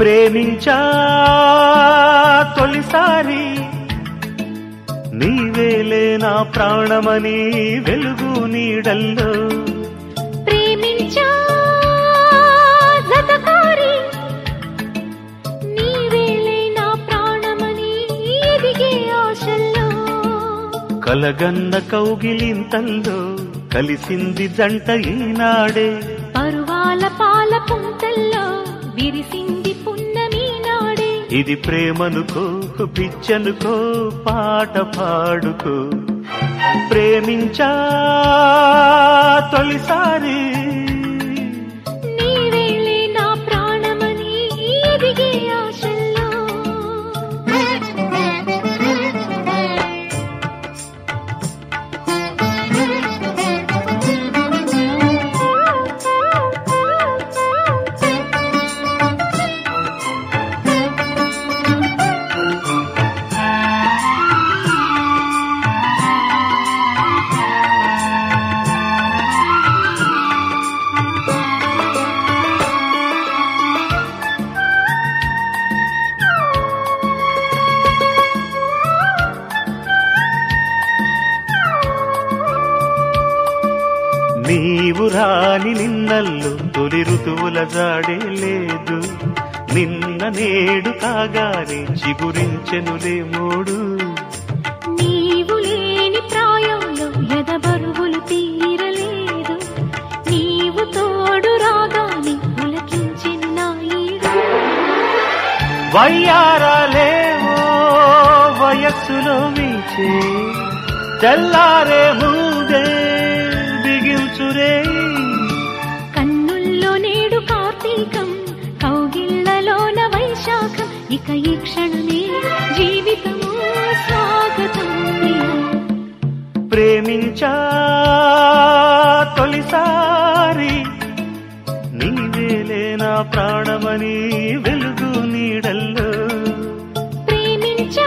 ప్రేమించా తొలిసారి నీవేలే నా ప్రాణమని వెలుగు నీడల్లో ప్రేమించా జతకారి నీవేలే నా ప్రాణమని ఎదిగే ఆశల్లో కలగన్న కౌగిలింతల్లో కలిసింది జంట ఈనాడే పరువాల పాల పుంతల్లో విరిసింది పున్నమి నాడే ఇది ప్రేమనుకో పిచ్చనుకో పాట పాడుకో ప్రేమించా తొలిసారి నీవేలే నా ప్రాణమని ఎదిగే ఆశల్లో నీవు రాని నిన్నల్లు తొలి ఋతువుల జాడే లేదు నిన్న నేడు కాగానే చిగురించెనులే మూడు నీవు లేని ప్రాయంలో ఎదబరువులు తీరలేదు నీవు తోడు రాగానే పులకించిన నా ఈడు వయ్యారాలేవో వయస్సులో మించే తెల్లారే ముందే బిగించురే కన్నుల్లో నేడు కార్తీకం కౌగిళ్లలోన వైశాఖం ఇక ఈ క్షణమే జీవితము స్వాగతం ప్రేమించా తొలిసారి నీవేలే నా ప్రాణమని వెలుగు నీడల్లో ప్రేమించా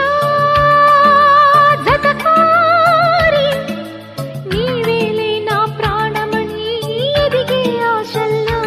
జతకారి నీవేలే నా ప్రాణమని ఎదిగే ఆశల్లో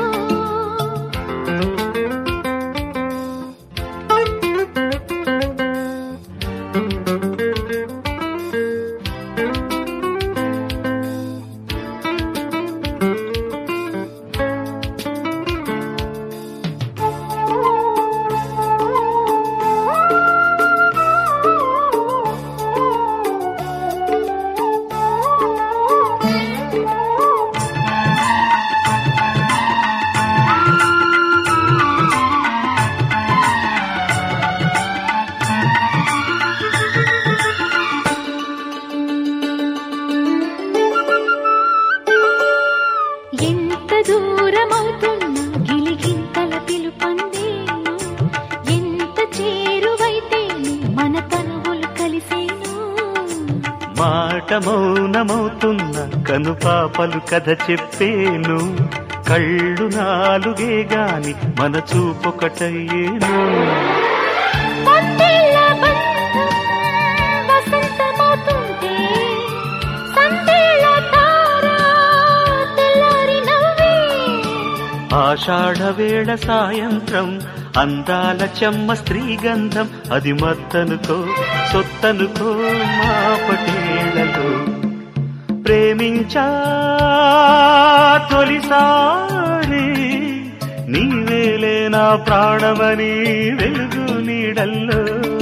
ఎంత దూరమవుతున్నా గిలిగింతల పిలుపందేను ఎంత చేరువైతేను మన తనువులు కలిసేను మాట మౌనమవుతున్న కనుపాపలు కథ చెప్పేను కళ్ళు నాలుగే గాని మన చూపొకటయ్యేను వందేళ్ల బంధం వసంతమవుతుంటే సందేళ్ల తార తెల్లారి నవ్వే ఆషాఢ వేళ సాయంత్రం అందాల చెమ్మ స్త్రీగంధం అది మత్తనుకో సొత్తనుకో మా పటేళ్లలో ప్రేమించా తొలిసారి నీవేలే నా ప్రాణమని వెలుగు నీడల్లో